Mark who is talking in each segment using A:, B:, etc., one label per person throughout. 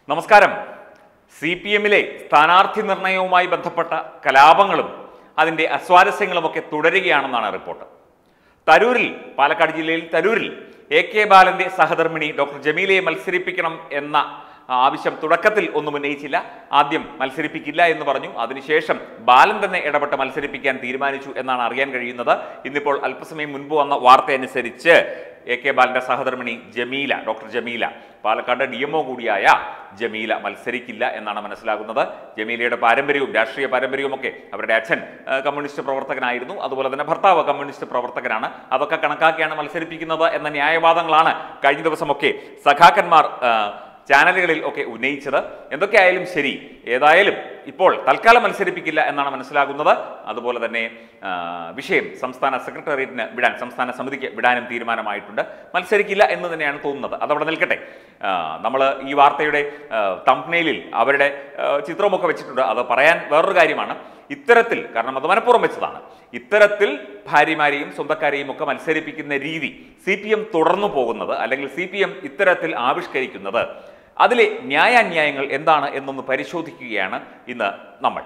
A: നമസ്കാരം C P എമ്മിലെ സ്ഥാനാർത്ഥി നിർണയവുമായി ബന്ധപ്പെട്ട കലാപങ്ങളും അതിൻ്റെ അസ്വാരസ്യങ്ങളുമൊക്കെ തുടരുകയാണെന്നാണ് റിപ്പോർട്ട് തരൂരിൽ പാലക്കാട് ജില്ലയിൽ തരൂരിൽ എ കെ ബാലന്റെ സഹധർമ്മിണി ഡോക്ടർ ജമീലയെ മത്സരിപ്പിക്കണം എന്ന ആവശ്യം തുടക്കത്തിൽ ഒന്നും ഉന്നയിച്ചില്ല ആദ്യം മത്സരിപ്പിക്കില്ല എന്ന് പറഞ്ഞു അതിനുശേഷം ബാലൻ തന്നെ ഇടപെട്ട് മത്സരിപ്പിക്കാൻ തീരുമാനിച്ചു എന്നാണ് അറിയാൻ കഴിയുന്നത് ഇന്നിപ്പോൾ അല്പസമയം മുൻപ് വന്ന വാർത്ത അനുസരിച്ച് എ കെ ബാലന്റെ സഹധർമ്മിണി Jameela doctor Jameela Palakkad D MO കൂടിയായ ജമീല മത്സരിക്കില്ല എന്നാണ് മനസ്സിലാകുന്നത് ജമീലയുടെ പാരമ്പര്യവും രാഷ്ട്രീയ പാരമ്പര്യവും ഒക്കെ അവരുടെ അച്ഛൻ ആ, കമ്മ്യൂണിസ്റ്റ് പ്രവർത്തകനായിരുന്നു അതുപോലെ തന്നെ ഭർത്താവ് കമ്മ്യൂണിസ്റ്റ് പ്രവർത്തകനാണ് അതൊക്കെ കണക്കാക്കിയാണ് മത്സരിപ്പിക്കുന്നത് എന്ന ന്യായവാദങ്ങളാണ് കഴിഞ്ഞ ദിവസമൊക്കെ സഖാക്കന്മാർ ആ, ചാനലുകളിൽ ഒക്കെ ഉന്നയിച്ചത് എന്തൊക്കെയായാലും ശരി ഏതായാലും ഇപ്പോൾ തൽക്കാലം മത്സരിപ്പിക്കില്ല എന്നാണ് മനസ്സിലാകുന്നത് അതുപോലെ തന്നെ ആ, വിഷയം സംസ്ഥാന സെക്രട്ടേറിയറ്റിന് വിടാൻ സംസ്ഥാന സമിതിക്ക് വിടാനും തീരുമാനമായിട്ടുണ്ട് മത്സരിക്കില്ല എന്ന് തന്നെയാണ് തോന്നുന്നത് അതവിടെ നിൽക്കട്ടെ നമ്മൾ ഈ വാർത്തയുടെ തംപ്നെയിലിൽ അവരുടെ ആ, ചിത്രമൊക്കെ വെച്ചിട്ടുണ്ട് അത് പറയാൻ വേറൊരു കാര്യമാണ് ഇത്തരത്തിൽ കാരണം അത് മനഃപൂർവ്വം വെച്ചതാണ് ഇത്തരത്തിൽ ഭാര്യമാരെയും സ്വന്തക്കാരെയും ഒക്കെ മത്സരിപ്പിക്കുന്ന രീതി സി പി എം തുടർന്നു പോകുന്നത് അല്ലെങ്കിൽ സി പി എം ഇത്തരത്തിൽ ആവിഷ്കരിക്കുന്നത് അതിലെ ന്യായാന്യായങ്ങൾ എന്താണ് എന്നൊന്ന് പരിശോധിക്കുകയാണ് ഇന്ന് നമ്മൾ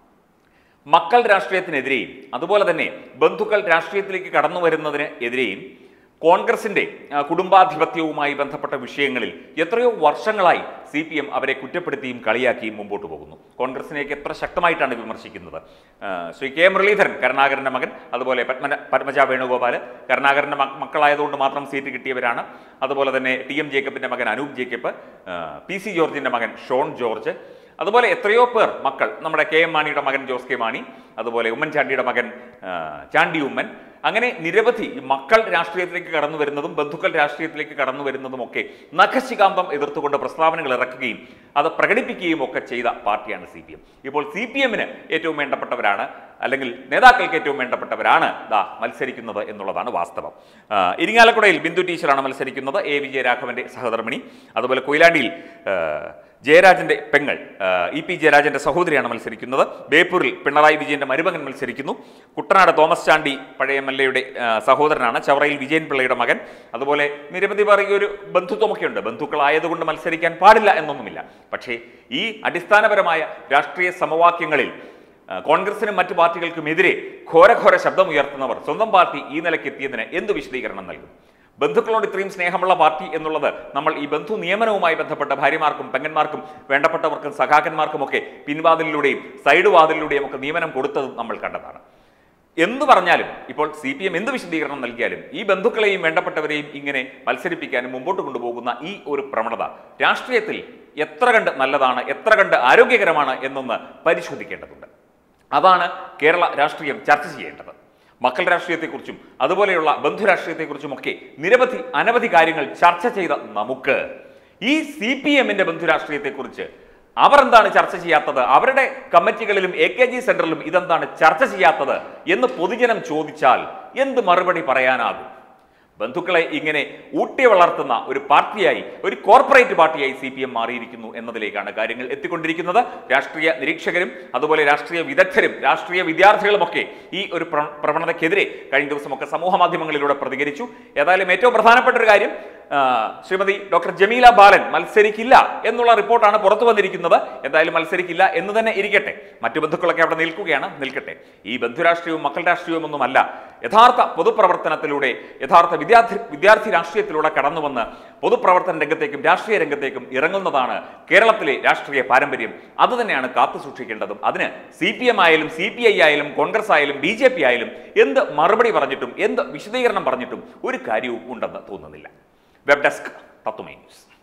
A: മക്കൾ രാഷ്ട്രീയത്തിനെതിരെയും അതുപോലെ തന്നെ ബന്ധുക്കൾ രാഷ്ട്രീയത്തിലേക്ക് കടന്നു വരുന്നതിന് എതിരെയും കോൺഗ്രസിന്റെ ആ, കുടുംബാധിപത്യവുമായി ബന്ധപ്പെട്ട വിഷയങ്ങളിൽ എത്രയോ വർഷങ്ങളായി സി പി എം അവരെ കുറ്റപ്പെടുത്തിയും കളിയാക്കിയും മുമ്പോട്ട് പോകുന്നു കോൺഗ്രസിനെയൊക്കെ എത്ര ശക്തമായിട്ടാണ് വിമർശിക്കുന്നത് ആ, ശ്രീ കെ മുരളീധരൻ കരുണാകരന്റെ മകൻ അതുപോലെ പത്മന പത്മജ വേണുഗോപാൽ കരുണാകരന്റെ മക്ക- മക്കളായതുകൊണ്ട് മാത്രം സീറ്റ് കിട്ടിയവരാണ് അതുപോലെ തന്നെ ടി എം ജേക്കബിന്റെ മകൻ അനൂപ് ജേക്കബ് ആ, പി സി ജോർജിന്റെ മകൻ ഷോൺ ജോർജ് അതുപോലെ എത്രയോ പേർ മക്കൾ നമ്മുടെ കെ എം മാണിയുടെ മകൻ ജോസ് കെ മാണി അതുപോലെ ഉമ്മൻചാണ്ടിയുടെ മകൻ ആ, ചാണ്ടി ഉമ്മൻ അങ്ങനെ നിരവധി ഈ മക്കൾ രാഷ്ട്രീയത്തിലേക്ക് കടന്നു വരുന്നതും ബന്ധുക്കൾ രാഷ്ട്രീയത്തിലേക്ക് കടന്നു വരുന്നതും ഒക്കെ നഖശികാന്തം എതിർത്തുകൊണ്ട് പ്രസ്താവനകൾ ഇറക്കുകയും അത് പ്രകടിപ്പിക്കുകയും ഒക്കെ ചെയ്ത പാർട്ടിയാണ് സി പി എം ഇപ്പോൾ സി പി എമ്മിന് ഏറ്റവും വേണ്ടപ്പെട്ടവരാണ് അല്ലെങ്കിൽ നേതാക്കൾക്ക് ഏറ്റവും വേണ്ടപ്പെട്ടവരാണ് ദാ മത്സരിക്കുന്നത് എന്നുള്ളതാണ് വാസ്തവം ആ, ഇരിങ്ങാലക്കുടയിൽ ബിന്ദു ടീച്ചറാണ് മത്സരിക്കുന്നത് എ വിജയരാഘവന്റെ സഹധർമ്മിണി അതുപോലെ കൊയിലാണ്ടിയിൽ ആ, ജയരാജന്റെ പെങ്ങൾ ആ, ഇ പി ജയരാജന്റെ സഹോദരിയാണ് മത്സരിക്കുന്നത് ബേപ്പൂരിൽ പിണറായി വിജയന്റെ മരുമകൻ മത്സരിക്കുന്നു കുട്ടനാട് തോമസ് ചാണ്ടി പഴയ എം എൽ എയുടെ സഹോദരനാണ് ചവറയിൽ വിജയൻ പിള്ളയുടെ മകൻ അതുപോലെ നിരവധി പേർ ഈ ഒരു ബന്ധുത്വമൊക്കെ ഉണ്ട് ബന്ധുക്കളായതുകൊണ്ട് മത്സരിക്കാൻ പാടില്ല എന്നൊന്നുമില്ല പക്ഷേ ഈ അടിസ്ഥാനപരമായ രാഷ്ട്രീയ സമവാക്യങ്ങളിൽ ആ, കോൺഗ്രസിനും മറ്റു പാർട്ടികൾക്കുമെതിരെ ഘോരഘോര ശബ്ദമുയർത്തുന്നവർ സ്വന്തം പാർട്ടി ഈ നിലയ്ക്ക് എത്തിയതിന് എന്ത് വിശദീകരണം നൽകും ബന്ധുക്കളോട് ഇത്രയും സ്നേഹമുള്ള പാർട്ടി എന്നുള്ളത് നമ്മൾ ഈ ബന്ധു നിയമനവുമായി ബന്ധപ്പെട്ട ഭാര്യമാർക്കും പെങ്ങന്മാർക്കും വേണ്ടപ്പെട്ടവർക്കും സഖാക്കന്മാർക്കുമൊക്കെ പിൻവാതിലിലൂടെയും സൈഡ് വാതിലിലൂടെയും ഒക്കെ നിയമനം കൊടുത്തത് നമ്മൾ കണ്ടതാണ് എന്ത് പറഞ്ഞാലും ഇപ്പോൾ സി പി എം എന്ത് വിശദീകരണം നൽകിയാലും ഈ ബന്ധുക്കളെയും വേണ്ടപ്പെട്ടവരെയും ഇങ്ങനെ മത്സരിപ്പിക്കാനും മുമ്പോട്ട് കൊണ്ടുപോകുന്ന ഈ ഒരു പ്രവണത രാഷ്ട്രീയത്തിൽ എത്ര കണ്ട് നല്ലതാണ് എത്ര കണ്ട് ആരോഗ്യകരമാണ് എന്നൊന്ന് പരിശോധിക്കേണ്ടതുണ്ട് അതാണ് കേരള രാഷ്ട്രീയം ചർച്ച ചെയ്യേണ്ടത് മക്കൾ രാഷ്ട്രീയത്തെക്കുറിച്ചും അതുപോലെയുള്ള ബന്ധു രാഷ്ട്രീയത്തെക്കുറിച്ചുമൊക്കെ നിരവധി അനവധി കാര്യങ്ങൾ ചർച്ച ചെയ്ത നമുക്ക് ഈ സി പി എമ്മിന്റെ ബന്ധു രാഷ്ട്രീയത്തെക്കുറിച്ച് അവർ എന്താണ് ചർച്ച ചെയ്യാത്തത് അവരുടെ കമ്മിറ്റികളിലും എ കെ ജി സെന്ററിലും ഇതെന്താണ് ചർച്ച ചെയ്യാത്തത് എന്ന് പൊതുജനം ചോദിച്ചാൽ എന്ത് മറുപടി പറയാനാകും ബന്ധുക്കളെ ഇങ്ങനെ ഊട്ടി വളർത്തുന്ന ഒരു പാർട്ടിയായി ഒരു കോർപ്പറേറ്റ് പാർട്ടിയായി സി പി എം മാറിയിരിക്കുന്നു എന്നതിലേക്കാണ് കാര്യങ്ങൾ എത്തിക്കൊണ്ടിരിക്കുന്നത് രാഷ്ട്രീയ നിരീക്ഷകരും അതുപോലെ രാഷ്ട്രീയ വിദഗ്ധരും രാഷ്ട്രീയ വിദ്യാർത്ഥികളുമൊക്കെ ഈ ഒരു പ്ര- പ്രവണതയ്ക്കെതിരെ കഴിഞ്ഞ ദിവസമൊക്കെ സമൂഹ മാധ്യമങ്ങളിലൂടെ പ്രതികരിച്ചു ഏതായാലും ഏറ്റവും പ്രധാനപ്പെട്ട ഒരു കാര്യം ആ, ശ്രീമതി ഡോക്ടർ ജമീല ബാലൻ മത്സരിക്കില്ല എന്നുള്ള റിപ്പോർട്ടാണ് പുറത്തു വന്നിരിക്കുന്നത് എന്തായാലും മത്സരിക്കില്ല എന്ന് തന്നെ ഇരിക്കട്ടെ മറ്റു ബന്ധുക്കളൊക്കെ അവിടെ നിൽക്കുകയാണ് നിൽക്കട്ടെ ഈ ബന്ധുരാഷ്ട്രീയവും മക്കൾ രാഷ്ട്രീയവും ഒന്നുമല്ല യഥാർത്ഥ പൊതുപ്രവർത്തനത്തിലൂടെ യഥാർത്ഥ വിദ്യാർത്ഥി വിദ്യാർത്ഥി രാഷ്ട്രീയത്തിലൂടെ കടന്നു വന്ന് പൊതുപ്രവർത്തന രംഗത്തേക്കും രാഷ്ട്രീയ രംഗത്തേക്കും ഇറങ്ങുന്നതാണ് കേരളത്തിലെ രാഷ്ട്രീയ പാരമ്പര്യം അത് തന്നെയാണ് കാത്തു സൂക്ഷിക്കേണ്ടതും അതിന് സി പി എം ആയാലും സി പി ഐ ആയാലും കോൺഗ്രസ് ആയാലും ബി ജെ പി ആയാലും എന്ത് മറുപടി പറഞ്ഞിട്ടും എന്ത് വിശദീകരണം പറഞ്ഞിട്ടും ഒരു കാര്യവും ഉണ്ടെന്ന് തോന്നുന്നില്ല വെബ് ഡെസ്ക് തത്തുമൈ ന്യൂസ്